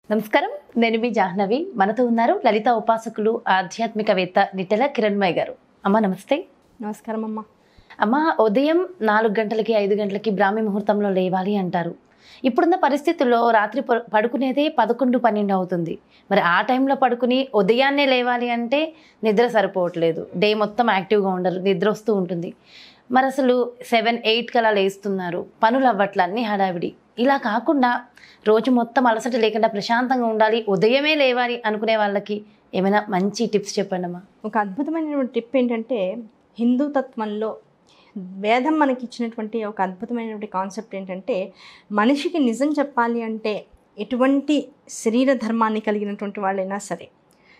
నమస్కారం నేను మీ జాహ్నవి మనతో ఉన్నారు లలిత ఉపాసకులు ఆధ్యాత్మికవేత్త నిట్టెల కిరణ్మయ్య గారు అమ్మ నమస్తే నమస్కారం అమ్మ అమ్మ ఉదయం నాలుగు గంటలకి ఐదు గంటలకి బ్రాహ్మీ ముహూర్తంలో లేవాలి అంటారు ఇప్పుడున్న పరిస్థితుల్లో రాత్రి ప- పడుకునేదే పదకొండు పన్నెండు అవుతుంది మరి ఆ టైంలో పడుకుని ఉదయాన్నే లేవాలి అంటే నిద్ర సరిపోవట్లేదు డే మొత్తం యాక్టివ్గా ఉండరు నిద్ర వస్తూ ఉంటుంది మరి అసలు సెవెన్ ఎయిట్ కలా లేస్తున్నారు పనులు అవ్వట్ల అన్ని హడావిడి ఇలా కాకుండా రోజు మొత్తం అలసట లేకుండా ప్రశాంతంగా ఉండాలి ఉదయమే లేవాలి అనుకునే వాళ్ళకి ఏమైనా మంచి టిప్స్ చెప్పండి అమ్మా ఒక అద్భుతమైనటువంటి టిప్ ఏంటంటే హిందూ తత్వంలో వేదం మనకి ఇచ్చినటువంటి ఒక అద్భుతమైనటువంటి కాన్సెప్ట్ ఏంటంటే మనిషికి నిజం చెప్పాలి అంటే ఎటువంటి శరీర ధర్మాన్ని కలిగినటువంటి వాళ్ళైనా సరే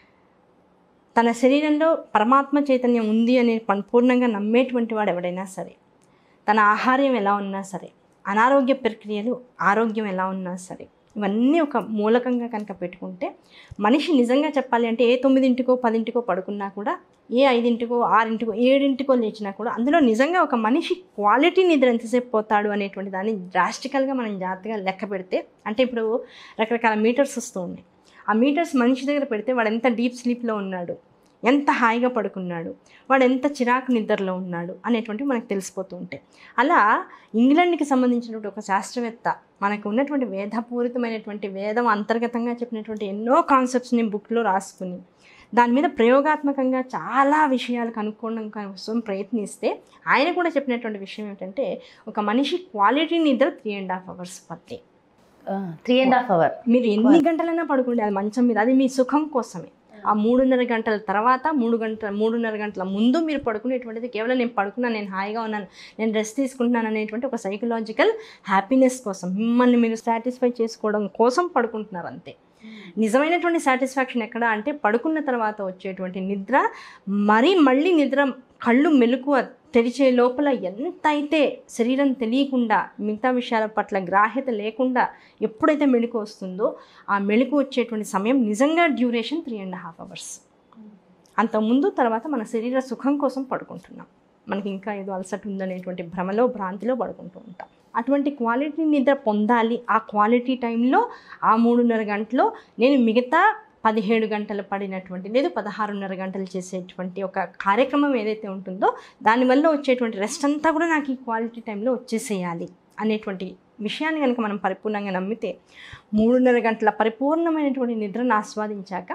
తన శరీరంలో పరమాత్మ చైతన్యం ఉంది అని సంపూర్ణంగా నమ్మేటువంటి వాడు ఎవడైనా సరే తన ఆహార్యం ఎలా ఉన్నా సరే అనారోగ్య ప్రక్రియలు ఆరోగ్యం ఎలా ఉన్నా సరే ఇవన్నీ ఒక మూలకంగా కనుక పెట్టుకుంటే మనిషి నిజంగా చెప్పాలి అంటే ఏ తొమ్మిదింటికో పదింటికో పడుకున్నా కూడా ఏ ఐదింటికో ఆరింటికో ఏడింటికో లేచినా కూడా అందులో నిజంగా ఒక మనిషి క్వాలిటీ నిద్ర ఎంతసేపు పోతాడు అనేటువంటి దాన్ని డ్రాస్టికల్గా మనం జాగ్రత్తగా లెక్క పెడితే అంటే ఇప్పుడు రకరకాల మీటర్స్ వస్తూ ఉన్నాయి ఆ మీటర్స్ మనిషి దగ్గర పెడితే వాడు ఎంత డీప్ స్లీప్లో ఉన్నాడు ఎంత హాయిగా పడుకున్నాడు వాడు ఎంత చిరాకు నిద్రలో ఉన్నాడు అనేటువంటివి మనకు తెలిసిపోతూ ఉంటాయి అలా ఇంగ్లాండ్కి సంబంధించినటువంటి ఒక శాస్త్రవేత్త మనకు ఉన్నటువంటి వేదపూరితమైనటువంటి వేదం అంతర్గతంగా చెప్పినటువంటి ఎన్నో కాన్సెప్ట్స్ని బుక్లో రాసుకుని దాని మీద ప్రయోగాత్మకంగా చాలా విషయాలు కనుక్కోవడం కోసం ప్రయత్నిస్తే ఆయన కూడా చెప్పినటువంటి విషయం ఏంటంటే ఒక మనిషి క్వాలిటీ నిద్ర three and half hours per day three and half hour మీరు ఎన్ని గంటలైనా పడుకోండి అది మంచం మీద అది మీ సుఖం కోసమే ఆ మూడున్నర గంటల తర్వాత మూడు గంటల మూడున్నర గంటల ముందు మీరు పడుకునేటువంటిది కేవలం నేను పడుకున్నాను నేను హాయిగా ఉన్నాను నేను రెస్ట్ తీసుకుంటున్నాను అనేటువంటి ఒక సైకలాజికల్ హ్యాపీనెస్ కోసం మిమ్మల్ని మీరు సాటిస్ఫై చేసుకోవడం కోసం పడుకుంటున్నారు అంతే నిజమైనటువంటి సాటిస్ఫాక్షన్ ఎక్కడ అంటే పడుకున్న తర్వాత వచ్చేటువంటి నిద్ర మరీ మళ్ళీ నిద్ర కళ్ళు మెలకువ తెరిచే లోపల ఎంత అయితే శరీరం తెలియకుండా మిగతా విషయాల పట్ల గ్రాహ్యత లేకుండా ఎప్పుడైతే మెళుకు వస్తుందో ఆ మెళుకు వచ్చేటువంటి సమయం నిజంగా duration three and half hours అంతకుముందు తర్వాత మన శరీర సుఖం కోసం పడుకుంటున్నాం మనకి ఇంకా ఏదో అలసట ఉందనేటువంటి భ్రమలో భ్రాంతిలో పడుకుంటూ ఉంటాం అటువంటి క్వాలిటీ నిద్ర పొందాలి ఆ క్వాలిటీ టైంలో ఆ మూడున్నర గంటలో నేను మిగతా పదిహేడు గంటలు పడినటువంటి లేదు పదహారున్నర గంటలు చేసేటువంటి ఒక కార్యక్రమం ఏదైతే ఉంటుందో దానివల్ల వచ్చేటువంటి రెస్ట్ అంతా కూడా నాకు ఈ క్వాలిటీ టైంలో వచ్చేసేయాలి అనేటువంటి విషయాన్ని కనుక మనం పరిపూర్ణంగా నమ్మితే మూడున్నర గంటల పరిపూర్ణమైనటువంటి నిద్రను ఆస్వాదించాక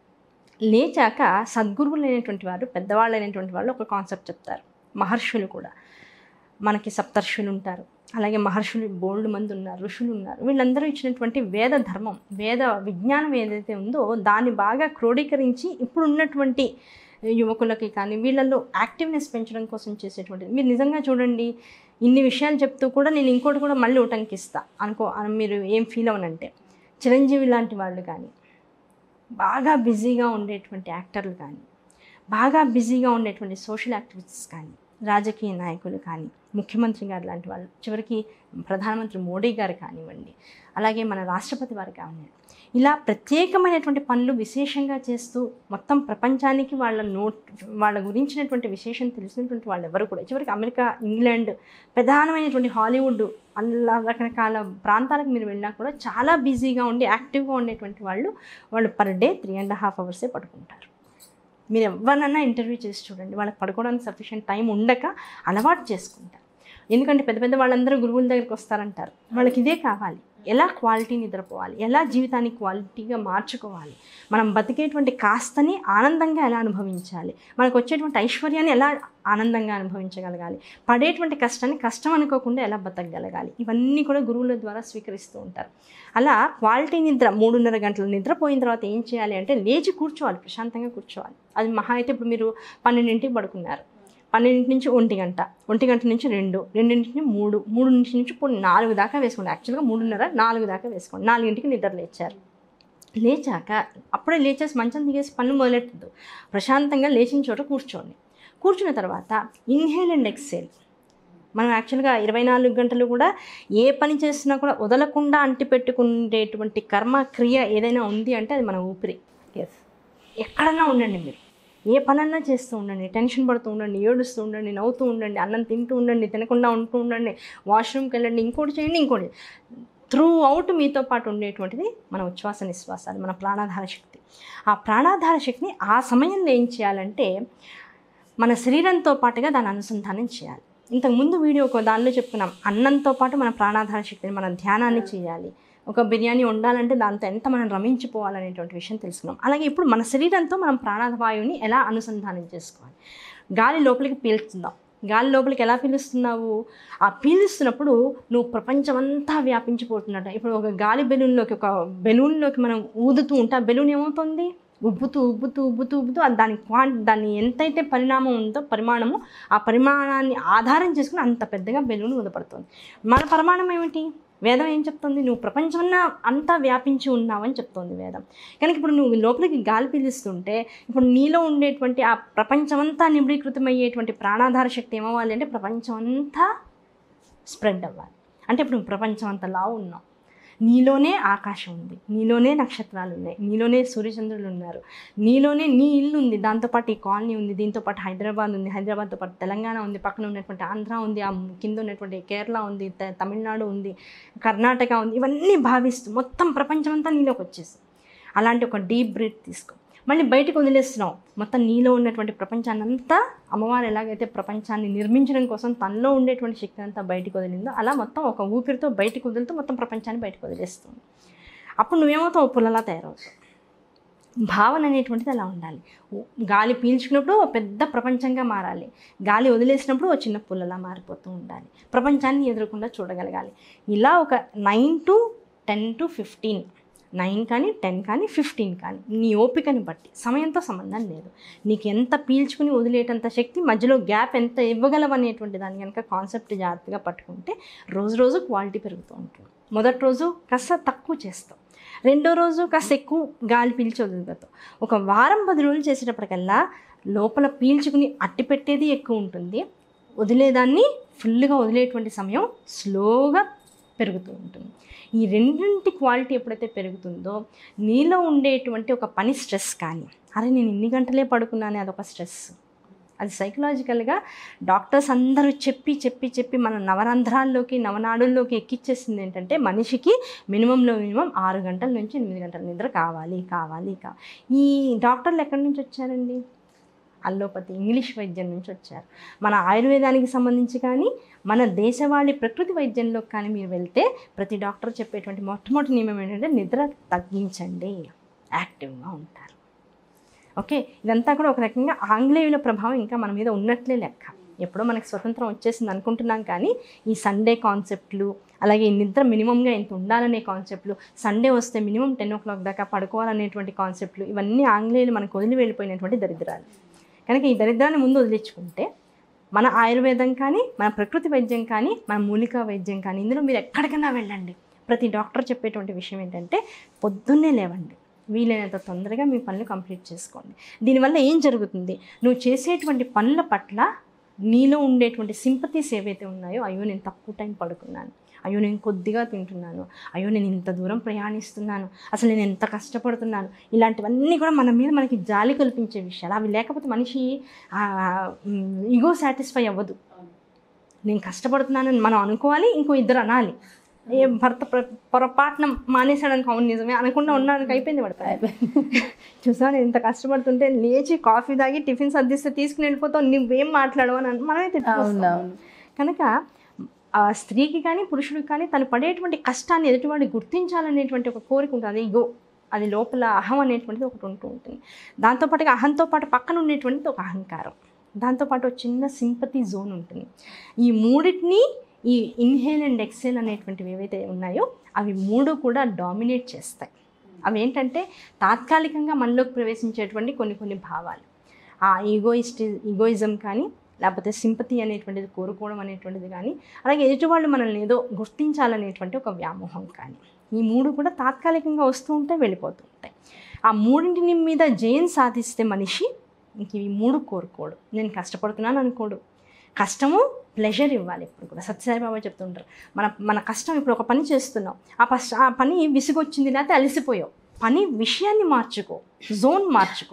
లేచాక సద్గురువులైనటువంటి వారు పెద్దవాళ్ళైనటువంటి వాళ్ళు ఒక కాన్సెప్ట్ చెప్తారు మహర్షులు కూడా మనకి సప్తర్షులు ఉంటారు అలాగే మహర్షులు బోల్డ్ మంది ఉన్నారు ఋషులు ఉన్నారు వీళ్ళందరూ ఇచ్చినటువంటి వేద ధర్మం వేద విజ్ఞానం ఏదైతే ఉందో దాన్ని బాగా క్రోడీకరించి ఇప్పుడు ఉన్నటువంటి యువకులకి కానీ వీళ్ళల్లో యాక్టివ్నెస్ పెంచడం కోసం చేసేటువంటిది మీరు నిజంగా చూడండి ఇన్ని విషయాలు చెప్తూ కూడా నేను ఇంకోటి కూడా మళ్ళీ ఉటంకిస్తా అనుకో అని మీరు ఏం ఫీల్ అవనంటే చిరంజీవి లాంటి వాళ్ళు కానీ బాగా బిజీగా ఉండేటువంటి యాక్టర్లు కానీ బాగా బిజీగా ఉండేటువంటి సోషల్ యాక్టివిటీస్ కానీ రాజకీయ నాయకులు కానీ ముఖ్యమంత్రి గారు లాంటి వాళ్ళు చివరికి ప్రధానమంత్రి మోడీ గారు కానివ్వండి అలాగే మన రాష్ట్రపతి వారు కానివ్వండి ఇలా ప్రత్యేకమైనటువంటి పనులు విశేషంగా చేస్తూ మొత్తం ప్రపంచానికి వాళ్ళ నోట్ వాళ్ళ గురించినటువంటి విశేషం తెలిసినటువంటి వాళ్ళు ఎవరు కూడా చివరికి అమెరికా ఇంగ్లాండ్ ప్రధానమైనటువంటి హాలీవుడ్ అలా రకరకాల ప్రాంతాలకు మీరు వెళ్ళినా కూడా చాలా బిజీగా ఉండి యాక్టివ్గా ఉండేటువంటి వాళ్ళు వాళ్ళు per day three and half అవర్సే పడుకుంటారు మీరు ఎవరినన్నా ఇంటర్వ్యూ చేసి చూడండి వాళ్ళకి పడుకోవడానికి సఫిషియెంట్ టైం ఉండక అలవాటు చేసుకుంటారు ఎందుకంటే పెద్ద పెద్ద వాళ్ళందరూ గురువుల దగ్గరికి వస్తారంటారు వాళ్ళకి ఇదే కావాలి ఎలా క్వాలిటీ నిద్రపోవాలి ఎలా జీవితాన్ని క్వాలిటీగా మార్చుకోవాలి మనం బతికేటువంటి కాస్తని ఆనందంగా ఎలా అనుభవించాలి మనకు వచ్చేటువంటి ఐశ్వర్యాన్ని ఎలా ఆనందంగా అనుభవించగలగాలి పడేటువంటి కష్టాన్ని కష్టం అనుకోకుండా ఎలా బతకగలగాలి ఇవన్నీ కూడా గురువుల ద్వారా స్వీకరిస్తూ ఉంటారు అలా క్వాలిటీ నిద్ర మూడున్నర గంటల నిద్ర పోయిన తర్వాత ఏం చేయాలి అంటే లేచి కూర్చోవాలి ప్రశాంతంగా కూర్చోవాలి అది మహా అయితే ఇప్పుడు మీరు పన్నెండింటికి పడుకున్నారు పన్నెండింటి నుంచి ఒంటి గంట ఒంటి గంట నుంచి రెండు రెండింటి నుంచి మూడు మూడు నుంచి నుంచి ఇప్పుడు నాలుగు దాకా వేసుకోండి యాక్చువల్గా మూడున్నర నాలుగు దాకా వేసుకోండి నాలుగింటికి నిద్ర లేచారు లేచాక అప్పుడే లేచేసి మంచం దిగేసి పనులు మొదలెట్టద్దు ప్రశాంతంగా లేచిన చోట కూర్చోండి కూర్చున్న తర్వాత ఇన్హేల్ అండ్ ఎక్సేల్ మనం యాక్చువల్గా ఇరవై నాలుగు గంటలు కూడా ఏ పని చేసినా కూడా వదలకుండా అంటిపెట్టుకునేటువంటి కర్మ క్రియ ఏదైనా ఉంది అంటే అది మన ఊపిరి ఎస్ ఎక్కడన్నా ఉండండి మీరు ఏ పనన్నా చేస్తూ ఉండండి టెన్షన్ పడుతూ ఉండండి ఏడుస్తూ ఉండండి నవ్వుతూ ఉండండి అన్నం తింటూ ఉండండి తినకుండా ఉంటూ ఉండండి వాష్రూమ్కి వెళ్ళండి ఇంకోటి చేయండి ఇంకోటి త్రూ అవుట్ మీతో పాటు ఉండేటువంటిది మన ఉచ్ఛ్వాస నిశ్వాసాలు మన ప్రాణాధార శక్తి ఆ ప్రాణాధార శక్తిని ఆ సమయంలో ఏం చేయాలంటే మన శరీరంతో పాటుగా దాన్ని అనుసంధానం చేయాలి ఇంతకుముందు వీడియో ఒక దానిలో చెప్పుకున్నాం అన్నంతో పాటు మన ప్రాణాధార శక్తిని మన ధ్యానాన్ని చేయాలి ఒక బిర్యానీ వండాలంటే దాంతో ఎంత మనం రమించిపోవాలనేటువంటి విషయం తెలుసుకున్నాం అలాగే ఇప్పుడు మన శరీరంతో మనం ప్రాణవాయువుని ఎలా అనుసంధానం చేసుకోవాలి గాలి లోపలికి పీల్చుకుందాం గాలి లోపలికి ఎలా పీలుస్తున్నావు ఆ పీలుస్తున్నప్పుడు నువ్వు ప్రపంచమంతా వ్యాపించిపోతున్నట్ట ఇప్పుడు ఒక గాలి బెలూన్లోకి ఒక బెలూన్లోకి మనం ఊదుతూ ఉంటే ఆ బెలూన్ ఏమవుతుంది ఉబ్బుతూ ఉబ్బుతూ ఉబ్బుతూ ఉబ్బుతూ ఆ దాని క్వాన్ దాన్ని ఎంతైతే పరిణామం ఉందో పరిమాణము ఆ పరిమాణాన్ని ఆధారం చేసుకుని అంత పెద్దగా బెలూన్ ఊదపడుతుంది మన పరిమాణం ఏమిటి వేదం ఏం చెప్తుంది నువ్వు ప్రపంచమన్నా అంతా వ్యాపించి ఉన్నావని చెప్తోంది వేదం కనుక ఇప్పుడు నువ్వు లోపలికి గాలి పీలుస్తుంటే ఇప్పుడు నీలో ఉండేటువంటి ఆ ప్రపంచమంతా నిబిడీకృతమయ్యేటువంటి ప్రాణాధార శక్తి ఏమవ్వాలి అంటే ప్రపంచమంతా స్ప్రెడ్ అవ్వాలి అంటే ఇప్పుడు నువ్వు ప్రపంచం అంతా లావు ఉన్నావు నీలోనే ఆకాశం ఉంది నీలోనే నక్షత్రాలు ఉన్నాయి నీలోనే సూర్యచంద్రులు ఉన్నారు నీలోనే నీ ఇల్లు ఉంది దాంతోపాటు ఈ కాలనీ ఉంది దీంతోపాటు హైదరాబాద్ ఉంది హైదరాబాద్తో పాటు తెలంగాణ ఉంది పక్కన ఉన్నటువంటి ఆంధ్ర ఉంది ఆ కింద ఉన్నటువంటి కేరళ ఉంది త- తమిళనాడు ఉంది కర్ణాటక ఉంది ఇవన్నీ భావిస్తూ మొత్తం ప్రపంచమంతా నీలోకి వచ్చేసి అలాంటి ఒక డీప్ బ్రీత్ తీసుకో మళ్ళీ బయటకు వదిలేస్తున్నావు మొత్తం నీలో ఉన్నటువంటి ప్రపంచాన్ని అంతా అమ్మవారు ఎలాగైతే ప్రపంచాన్ని నిర్మించడం కోసం తనలో ఉండేటువంటి శక్తి అంతా బయటకు వదిలిందో అలా మొత్తం ఒక ఊపిరితో బయటకు వదులుతూ మొత్తం ప్రపంచాన్ని బయటకు వదిలేస్తుంది అప్పుడు నువ్వేమవుతావు పుల్లలా తయారవుతావు భావన అనేటువంటిది అలా ఉండాలి ఉ- గాలి పీల్చుకున్నప్పుడు ఓ పెద్ద ప్రపంచంగా మారాలి గాలి వదిలేసినప్పుడు ఓ చిన్న పుల్లలా మారిపోతూ ఉండాలి ప్రపంచాన్ని ఎదురకుండా చూడగలగాలి ఇలా ఒక nine to ten to fifteen nine కానీ టెన్ కానీ ఫిఫ్టీన్ కానీ నీ ఓపికని బట్టి సమయంతో సంబంధం లేదు నీకు ఎంత పీల్చుకుని వదిలేటంత శక్తి మధ్యలో గ్యాప్ ఎంత ఇవ్వగలవు అనేటువంటి దాన్ని కనుక కాన్సెప్ట్ జాగ్రత్తగా పట్టుకుంటే రోజు రోజు క్వాలిటీ పెరుగుతూ ఉంటుంది మొదటి రోజు కాస్త తక్కువ చేస్తావు రెండో రోజు కాస్త ఎక్కువ గాలి పీల్చి వదులుతావు ఒక వారం పది రోజులు చేసేటప్పటికల్లా లోపల పీల్చుకుని అట్టి పెట్టేది ఎక్కువ ఉంటుంది వదిలేదాన్ని ఫుల్గా వదిలేటువంటి సమయం స్లోగా పెరుగుతూ ఉంటుంది ఈ రెండింటి క్వాలిటీ ఎప్పుడైతే పెరుగుతుందో నీలో ఉండేటువంటి ఒక పని స్ట్రెస్ కానీ అరే నేను ఇన్ని గంటలే పడుకున్నానే అదొక స్ట్రెస్ అది సైకలాజికల్గా డాక్టర్స్ అందరూ చెప్పి చెప్పి చెప్పి మన నవరంధ్రాల్లోకి నవనాడుల్లోకి ఎక్కిచ్చేసింది ఏంటంటే మనిషికి మినిమంలో మినిమం ఆరు గంటల నుంచి ఎనిమిది గంటల నిద్ర కావాలి కావాలి కా ఈ డాక్టర్లు ఎక్కడి నుంచి వచ్చారండి అల్లోపతి ఇంగ్లీష్ వైద్యం నుంచి వచ్చారు మన ఆయుర్వేదానికి సంబంధించి కానీ మన దేశవాళీ ప్రకృతి వైద్యంలోకి కానీ మీరు వెళ్తే ప్రతి డాక్టర్ చెప్పేటువంటి మొట్టమొదటి నియమం ఏంటంటే నిద్ర తగ్గించండి యాక్టివ్గా ఉంటారు ఓకే ఇదంతా కూడా ఒక రకంగా ఆంగ్లేయుల ప్రభావం ఇంకా మన మీద ఉన్నట్లే లెక్క ఎప్పుడో మనకి స్వతంత్రం వచ్చేసింది అనుకుంటున్నాం కానీ ఈ సండే కాన్సెప్ట్లు అలాగే ఈ నిద్ర మినిమంగా ఎంత ఉండాలనే కాన్సెప్ట్లు సండే వస్తే మినిమం టెన్ ఓ క్లాక్ దాకా పడుకోవాలనేటువంటి కాన్సెప్ట్లు ఇవన్నీ ఆంగ్లేయులు మనకు వదిలి వెళ్ళిపోయినటువంటి దరిద్రాలు కనుక ఈ దరిద్రాన్ని ముందు వదిలించుకుంటే మన ఆయుర్వేదం కానీ మన ప్రకృతి వైద్యం కానీ మన మూలికా వైద్యం కానీ ఇందులో మీరు ఎక్కడికైనా వెళ్ళండి ప్రతి డాక్టర్ చెప్పేటువంటి విషయం ఏంటంటే పొద్దున్నే లేవండి వీలైనంత తొందరగా మీ పనులు కంప్లీట్ చేసుకోండి దీనివల్ల ఏం జరుగుతుంది నువ్వు చేసేటువంటి పనుల పట్ల నీలో ఉండేటువంటి సింపతీస్ ఏవైతే ఉన్నాయో అయ్యో నేను తక్కువ టైం పడుకున్నాను అయ్యో నేను కొద్దిగా తింటున్నాను అయ్యో నేను ఇంత దూరం ప్రయాణిస్తున్నాను అసలు నేను ఎంత కష్టపడుతున్నాను ఇలాంటివన్నీ కూడా మన మీద మనకి జాలి కల్పించే విషయాలు అవి లేకపోతే మనిషి ఈగో సాటిస్ఫై అవ్వదు నేను కష్టపడుతున్నానని మనం అనుకోవాలి ఇంకో ఇద్దరు అనాలి ఏ భర్త ప్ర- పొరపాటున మానేశాడనుకో అవును నిజమే అనకుండా ఉన్నానికి అయిపోయింది పడతాయి చూసా నేను ఇంత కష్టపడుతుంటే లేచి కాఫీ తాగి టిఫిన్ సర్దిస్తే తీసుకుని వెళ్ళిపోతావు నువ్వేం మాట్లాడవు అని అన్- మనమే తిట్టుకొస్తాం. అవునవును కనుక ఆ స్త్రీకి కానీ పురుషుడికి కానీ తను పడేటువంటి కష్టాన్ని ఎదుటివాడి గుర్తించాలనేటువంటి ఒక కోరిక ఉంటుంది అది ఇగో అది లోపల అహం అనేటువంటిది ఒకటి ఉంటూ ఉంటుంది దాంతోపాటుగా అహంతో పాటు పక్కన ఉండేటువంటిది ఒక అహంకారం దాంతోపాటు ఒక చిన్న సింపతి జోన్ ఉంటుంది ఈ మూడింటిని ఈ ఇన్హేల్ అండ్ ఎక్సేల్ అనేటువంటివి ఏవైతే ఉన్నాయో అవి మూడు కూడా డామినేట్ చేస్తాయి అవి ఏంటంటే తాత్కాలికంగా మనలోకి ప్రవేశించేటువంటి కొన్ని కొన్ని భావాలు ఆ ఈగోయిస్ట్ ఈగోయిజం కానీ లేకపోతే సింపతి అనేటువంటిది కోరుకోవడం అనేటువంటిది కానీ అలాగే ఎదుటివాళ్ళు మనల్ని ఏదో గుర్తించాలనేటువంటి ఒక వ్యామోహం కానీ ఈ మూడు కూడా తాత్కాలికంగా వస్తూ ఉంటాయి వెళ్ళిపోతూ ఉంటాయి ఆ మూడింటిని మీద జయం సాధిస్తే మనిషి ఇంక ఈ మూడు కోరుకోడు నేను కష్టపడుతున్నాను అనుకోడు కష్టము ప్లెజర్ ఇవ్వాలి ఇప్పుడు కూడా సత్యసాయిబాబా చెప్తుంటారు మన మన కష్టం ఇప్పుడు ఒక పని చేస్తున్నాం ఆ ఫస్ట్ ఆ పని విసుగొచ్చింది లేకపోతే అలసిపోయావు పని విషయాన్ని మార్చుకో జోన్ మార్చుకో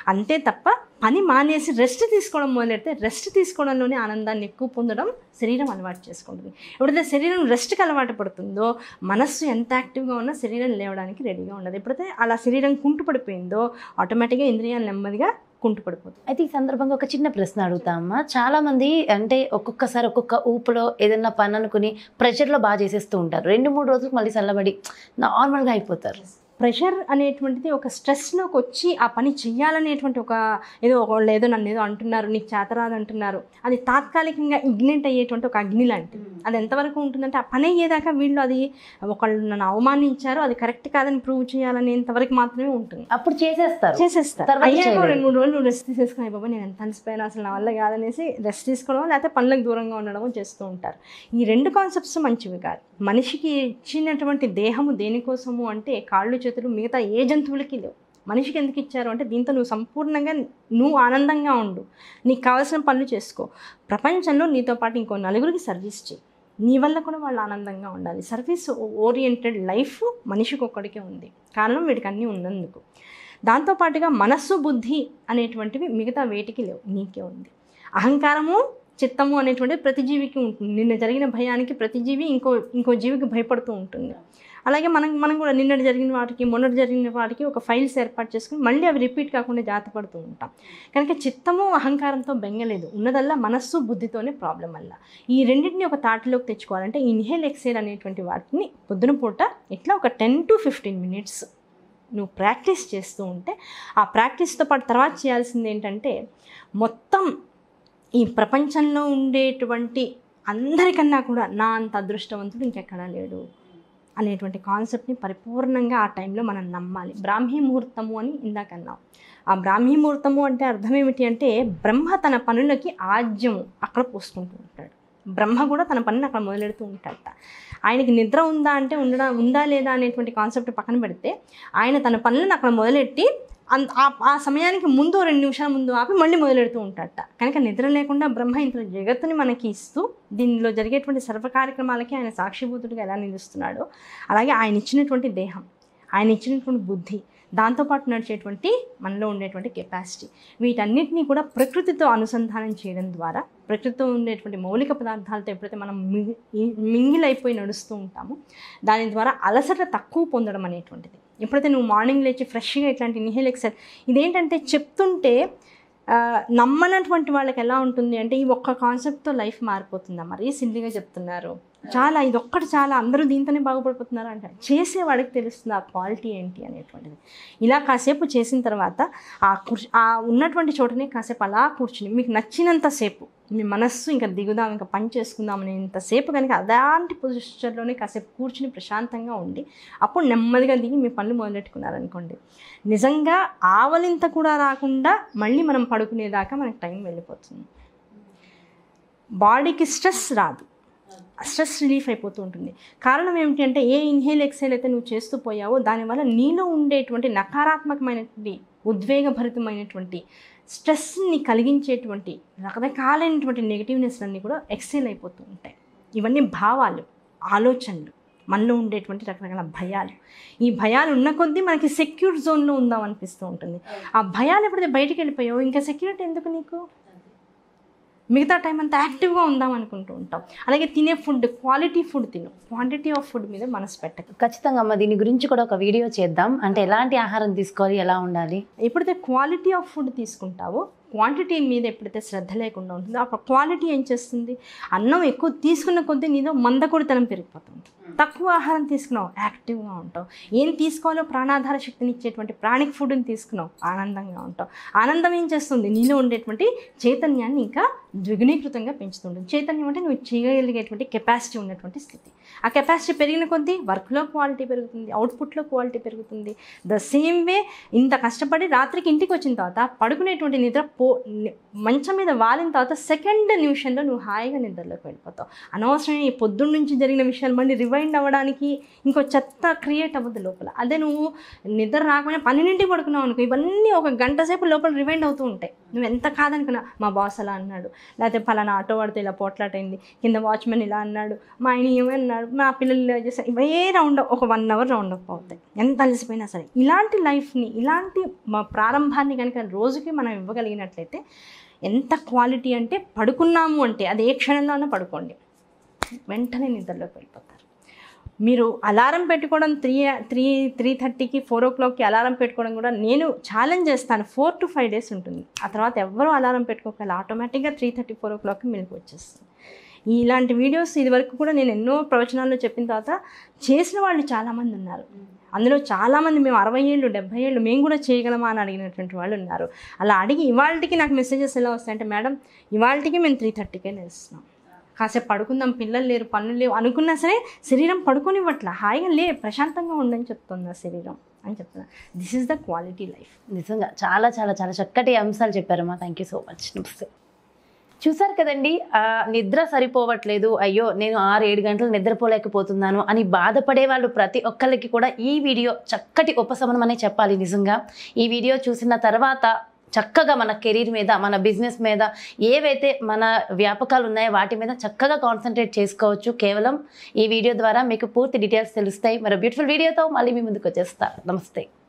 అంతే తప్ప పని మానేసి రెస్ట్ తీసుకోవడం మొదలెడితే రెస్ట్ తీసుకోవడంలోనే ఆనందాన్ని ఎక్కువ పొందడం శరీరం అలవాటు చేసుకుంటుంది ఎప్పుడైతే శరీరం రెస్ట్కి అలవాటు పడుతుందో మనస్సు ఎంత యాక్టివ్గా ఉన్నా శరీరం లేవడానికి రెడీగా ఉండదు ఎప్పుడైతే అలా శరీరం కుంటుపడిపోయిందో ఆటోమేటిక్గా ఇంద్రియాలు నెమ్మదిగా కుంటుపడిపోతుంది అయితే ఈ సందర్భంగా ఒక చిన్న ప్రశ్న అడుగుతామా చాలా మంది అంటే ఒక్కొక్కసారి ఒక్కొక్క ఊపులో ఏదైనా పని అనుకుని ప్రెషర్లో బాగా చేసేస్తూ ఉంటారు రెండు మూడు రోజులకు మళ్ళీ చల్లబడి నార్మల్గా అయిపోతారు ప్రెషర్ అనేటువంటిది ఒక స్ట్రెస్లోకి వచ్చి ఆ పని చెయ్యాలనేటువంటి ఒక ఏదో వాళ్ళు ఏదో నన్ను ఏదో అంటున్నారు నీకు చేతరాదు అంటున్నారు అది తాత్కాలికంగా ఇగ్నెంట్ అయ్యేటువంటి ఒక అగ్ని లాంటిది అది ఎంతవరకు ఉంటుందంటే ఆ పని అయ్యేదాకా వీళ్ళు అది ఒకళ్ళు నన్ను అవమానించారు అది కరెక్ట్ కాదని ప్రూవ్ చేయాలనేంతవరకు మాత్రమే ఉంటుంది అప్పుడు చేసేస్తారు చేసేస్తారు తర్వాత అయ్యాక చేయలేరు. రెండు మూడు రోజులు రెస్ట్ తీసేసుకుని బాబా నేను ఎంత అలసిపోయాను అసలు నా వల్ల కాదనేసి రెస్ట్ తీసుకోవడం లేకపోతే పనులకు దూరంగా ఉండడమో చేస్తూ ఉంటారు ఈ రెండు కాన్సెప్ట్స్ మంచివి కాదు మనిషికి ఇచ్చినటువంటి దేహము దేనికోసము అంటే కాళ్ళు చేతులు మిగతా ఏ జంతువులకి లేవు మనిషికి ఎందుకు ఇచ్చారు అంటే దీంతో నువ్వు సంపూర్ణంగా నువ్వు ఆనందంగా ఉండు నీకు కావాల్సిన పనులు చేసుకో ప్రపంచంలో నీతో పాటు ఇంకో నలుగురికి సర్వీస్ చేయి నీ వల్ల కూడా వాళ్ళు ఆనందంగా ఉండాలి సర్వీస్ ఓరియంటెడ్ లైఫ్ మనిషికి ఒక్కడికే ఉంది కారణం వీడికి అన్నీ ఉన్నందుకు దాంతోపాటుగా మనస్సు బుద్ధి అనేటువంటివి మిగతా వేటికి లేవు నీకే ఉంది అహంకారము చిత్తము అనేటువంటిది ప్రతి జీవికి ఉంటుంది నిన్న జరిగిన భయానికి ప్రతి జీవి ఇంకో ఇంకో జీవికి భయపడుతూ ఉంటుంది అలాగే మనం మనం కూడా నిన్నటి జరిగిన వాటికి మొన్నటి జరిగిన వాటికి ఒక ఫైల్స్ ఏర్పాటు చేసుకుని మళ్ళీ అవి రిపీట్ కాకుండా జాగ్రత్త పడుతూ ఉంటాం కనుక చిత్తము అహంకారంతో బెంగలేదు ఉన్నదల్లా మనస్సు బుద్ధితోనే ప్రాబ్లం వల్ల ఈ రెండింటిని ఒక తాటిలోకి తెచ్చుకోవాలంటే ఇన్హేల్ ఎక్సేల్ అనేటువంటి వాటిని పొద్దున పూట ఇట్లా ఒక టెన్ టు ఫిఫ్టీన్ మినిట్స్ నువ్వు ప్రాక్టీస్ చేస్తూ ఉంటే ఆ ప్రాక్టీస్తో పాటు తర్వాత చేయాల్సింది ఏంటంటే మొత్తం ఈ ప్రపంచంలో ఉండేటువంటి అందరికన్నా కూడా నా అంత అదృష్టవంతుడు ఇంకెక్కడా లేడు అనేటువంటి కాన్సెప్ట్ని పరిపూర్ణంగా ఆ టైంలో మనం నమ్మాలి బ్రాహ్మీ ముహూర్తము అని ఇందాక అన్నాం ఆ బ్రాహ్మీ ముహూర్తము అంటే అర్థం ఏమిటి అంటే బ్రహ్మ తన పనులకి ఆజ్యము అక్కడ పోసుకుంటూ ఉంటాడు బ్రహ్మ కూడా తన పనిని అక్కడ మొదలెడుతూ ఉంటాడట ఆయనకి నిద్ర ఉందా అంటే ఉండడా ఉందా లేదా అనేటువంటి కాన్సెప్ట్ పక్కన పెడితే ఆయన తన పనులను అక్కడ మొదలెట్టి అన్- ఆ- ఆ సమయానికి ముందు ఓ రెండు నిమిషాల ముందు ఆపి మళ్ళీ మొదలెడుతూ ఉంటాడట కనుక నిద్ర లేకుండా బ్రహ్మ ఇంత జగత్తుని మనకి ఇస్తూ దీనిలో జరిగేటువంటి సర్వ కార్యక్రమాలకి ఆయన సాక్షిభూతుడిగా ఎలా నిలుస్తున్నాడో అలాగే ఆయన ఇచ్చినటువంటి దేహం ఆయన ఇచ్చినటువంటి బుద్ధి దాంతోపాటు నడిచేటువంటి మనలో ఉండేటువంటి కెపాసిటీ వీటన్నిటినీ కూడా ప్రకృతితో అనుసంధానం చేయడం ద్వారా ప్రకృతితో ఉండేటువంటి మౌలిక పదార్థాలతో ఎప్పుడైతే మనం మిగి ఈ- మింగిలైపోయి నడుస్తూ ఉంటామో దాని ద్వారా అలసట తక్కువ పొందడం అనేటువంటిది ఎప్పుడైతే నువ్వు మార్నింగ్ లేచి ఫ్రెష్గా ఇట్లాంటి ఇన్హేల్ ఎక్సెల్ ఇదేంటంటే చెప్తుంటే ఆ, నమ్మనటువంటి వాళ్ళకి ఎలా ఉంటుంది అంటే ఈ ఒక్క కాన్సెప్ట్తో లైఫ్ మారిపోతుందా మరీ సిల్లిగా చెప్తున్నారు చాలా ఇది ఒక్కటి చాలా అందరూ దీంతోనే బాగుపడిపోతున్నారు అంటారు చేసేవాడికి తెలుస్తుంది ఆ క్వాలిటీ ఏంటి అనేటువంటిది ఇలా కాసేపు చేసిన తర్వాత ఆ కూర్చు ఆ ఉన్నటువంటి చోటనే కాసేపు అలా కూర్చుని మీకు నచ్చినంతసేపు మీ మనస్సు ఇంకా దిగుదాం ఇంకా పని చేసుకుందాం అనేంతసేపు కనుక అలాంటి పొజిషన్లోనే కాసేపు కూర్చుని ప్రశాంతంగా ఉండి అప్పుడు నెమ్మదిగా దిగి మీ పనులు మొదలెట్టుకున్నారనుకోండి నిజంగా ఆవలింత కూడా రాకుండా మళ్ళీ మనం పడుకునేదాకా మనకి టైం వెళ్ళిపోతుంది బాడీకి స్ట్రెస్ రాదు స్ట్రెస్ రిలీఫ్ అయిపోతూ ఉంటుంది కారణం ఏమిటి అంటే ఏ ఇన్హేల్ ఎక్సేల్ అయితే నువ్వు చేస్తూ పోయావో దానివల్ల నీలో ఉండేటువంటి నకారాత్మకమైనటువంటి ఉద్వేగభరితమైనటువంటి స్ట్రెస్ని కలిగించేటువంటి రకరకాలైనటువంటి నెగిటివ్నెస్ అన్నీ కూడా ఎక్సేల్ అయిపోతూ ఉంటాయి ఇవన్నీ భావాలు ఆలోచనలు మనలో ఉండేటువంటి రకరకాల భయాలు ఈ భయాలు ఉన్న కొద్దీ మనకి సెక్యూర్ జోన్లో ఉందాం అనిపిస్తూ ఉంటుంది ఆ భయాలు ఎప్పుడైతే బయటికి వెళ్ళిపోయావు ఇంకా సెక్యూరిటీ ఎందుకు నీకు మిగతా టైం అంతా యాక్టివ్గా ఉందాం అనుకుంటూ ఉంటాం అలాగే తినే ఫుడ్ క్వాలిటీ ఫుడ్ తిను క్వాంటిటీ ఆఫ్ ఫుడ్ మీద మనసు పెట్టకు ఖచ్చితంగా అమ్మ దీని గురించి కూడా ఒక వీడియో చేద్దాం అంటే ఎలాంటి ఆహారం తీసుకోవాలి ఎలా ఉండాలి ఎప్పుడైతే క్వాలిటీ ఆఫ్ ఫుడ్ తీసుకుంటావో క్వాంటిటీ మీద ఎప్పుడైతే శ్రద్ధ లేకుండా ఉంటుందో అప్పుడు క్వాలిటీ ఏం చేస్తుంది అన్నం ఎక్కువ తీసుకున్న కొద్దీ నీదో మందకొడితనం పెరిగిపోతుంది తక్కువ ఆహారం తీసుకున్నావు యాక్టివ్గా ఉంటావు ఏం తీసుకోవాలో ప్రాణాధార శక్తిని ఇచ్చేటువంటి ప్రాణిక్ ఫుడ్ని తీసుకున్నావు ఆనందంగా ఉంటావు ఆనందం ఏం చేస్తుంది నీలో ఉండేటువంటి చైతన్యాన్ని ఇంకా ద్విగుణీకృతంగా పెంచుతుంటుంది చైతన్యం అంటే నువ్వు చేయగలిగేటువంటి కెపాసిటీ ఉన్నటువంటి స్థితి ఆ కెపాసిటీ పెరిగిన కొద్దీ వర్క్లో క్వాలిటీ పెరుగుతుంది అవుట్పుట్లో క్వాలిటీ పెరుగుతుంది ద సేమ్ వే ఇంత కష్టపడి రాత్రికి ఇంటికి వచ్చిన తర్వాత పడుకునేటువంటి నిద్ర పో ని- మంచం మీద వాలిన తర్వాత సెకండ్ నిమిషంలో నువ్వు హాయిగా నిద్రలోకి వెళ్ళిపోతావు అనవసరమైన ఈ పొద్దున్న నుంచి జరిగిన విషయాలు మళ్ళీ రివైండ్ అవ్వడానికి ఇంకో చెత్త క్రియేట్ అవ్వదు లోపల అదే నువ్వు నిద్ర రాకపోయినా పన్నెండింటికి పడుకున్నావు అనుకో ఇవన్నీ ఒక గంట సేపు లోపల రివైండ్ అవుతూ ఉంటాయి నువ్వు ఎంత కాదనుకున్నా మా బాస్ అలా అన్నాడు లేకపోతే పలానా ఆటో వాడితే ఇలా పోట్లాటైంది కింద వాచ్మెన్ ఇలా అన్నాడు మా ఆయన ఏమన్నాడు మా పిల్లలు ఇలా చేశారు ఇవే రౌండ్ ఒక వన్ అవర్ రౌండ్ అప్ అవుతాయి ఎంత అలసిపోయినా సరే ఇలాంటి లైఫ్ని ఇలాంటి మా ప్రారంభాన్ని కనుక రోజుకి మనం ఇవ్వగలిగినట్లయితే ఎంత క్వాలిటీ అంటే పడుకున్నాము అంటే అది ఏ క్షణంలోనే పడుకోండి వెంటనే నిద్రలోకి వెళ్ళిపోతారు మీరు అలారం పెట్టుకోవడం త్రీ త్రీ త్రీ థర్టీకి ఫోర్ ఓ క్లాక్కి అలారం పెట్టుకోవడం కూడా నేను ఛాలెంజ్ చేస్తాను ఫోర్ టు ఫైవ్ డేస్ ఉంటుంది ఆ తర్వాత ఎవరు అలారం పెట్టుకోగల ఆటోమేటిక్గా త్రీ థర్టీ ఫోర్ ఓ క్లాక్కి మెలకు వచ్చేస్తుంది ఇలాంటి వీడియోస్ ఇదివరకు కూడా నేను ఎన్నో ప్రవచనాల్లో చెప్పిన తర్వాత చేసిన వాళ్ళు చాలామంది ఉన్నారు అందులో చాలామంది మేము అరవై ఏళ్ళు డెబ్బై ఏళ్ళు మేము కూడా చేయగలమా అని అడిగినటువంటి వాళ్ళు ఉన్నారు అలా అడిగి ఇవాళకి నాకు మెసేజెస్ ఎలా వస్తాయంటే మేడం ఇవాళకి మేము త్రీ థర్టీకే నేస్తున్నాం కాసేపు పడుకుందాం పిల్లలు లేరు పనులు లేవు అనుకున్నా సరే శరీరం పడుకోనివ్వట్ల హాయిగా లే ప్రశాంతంగా ఉండని చెప్తుంది ఆ శరీరం అని చెప్తున్నా this is the quality life నిజంగా చాలా చాలా చాలా చక్కటి అంశాలు చెప్పారమ్మా థ్యాంక్ యూ సో మచ్ నమస్తే చూసారు కదండి ఆ, నిద్ర సరిపోవట్లేదు అయ్యో నేను ఆరు ఏడు గంటలు నిద్రపోలేకపోతున్నాను అని బాధపడే వాళ్ళు ప్రతి ఒక్కరికి కూడా ఈ వీడియో చక్కటి ఉపశమనం అనే చెప్పాలి నిజంగా ఈ వీడియో చూసిన తర్వాత చక్కగా మన కెరీర్ మీద మన బిజినెస్ మీద ఏవైతే మన వ్యాపకాలు ఉన్నాయో వాటి మీద చక్కగా కాన్సన్ట్రేట్ చేసుకోవచ్చు కేవలం ఈ వీడియో ద్వారా మీకు పూర్తి డీటెయిల్స్ తెలుస్తాయి మరి బ్యూటిఫుల్ వీడియోతో మళ్ళీ మీ ముందుకు వచ్చేస్తా నమస్తే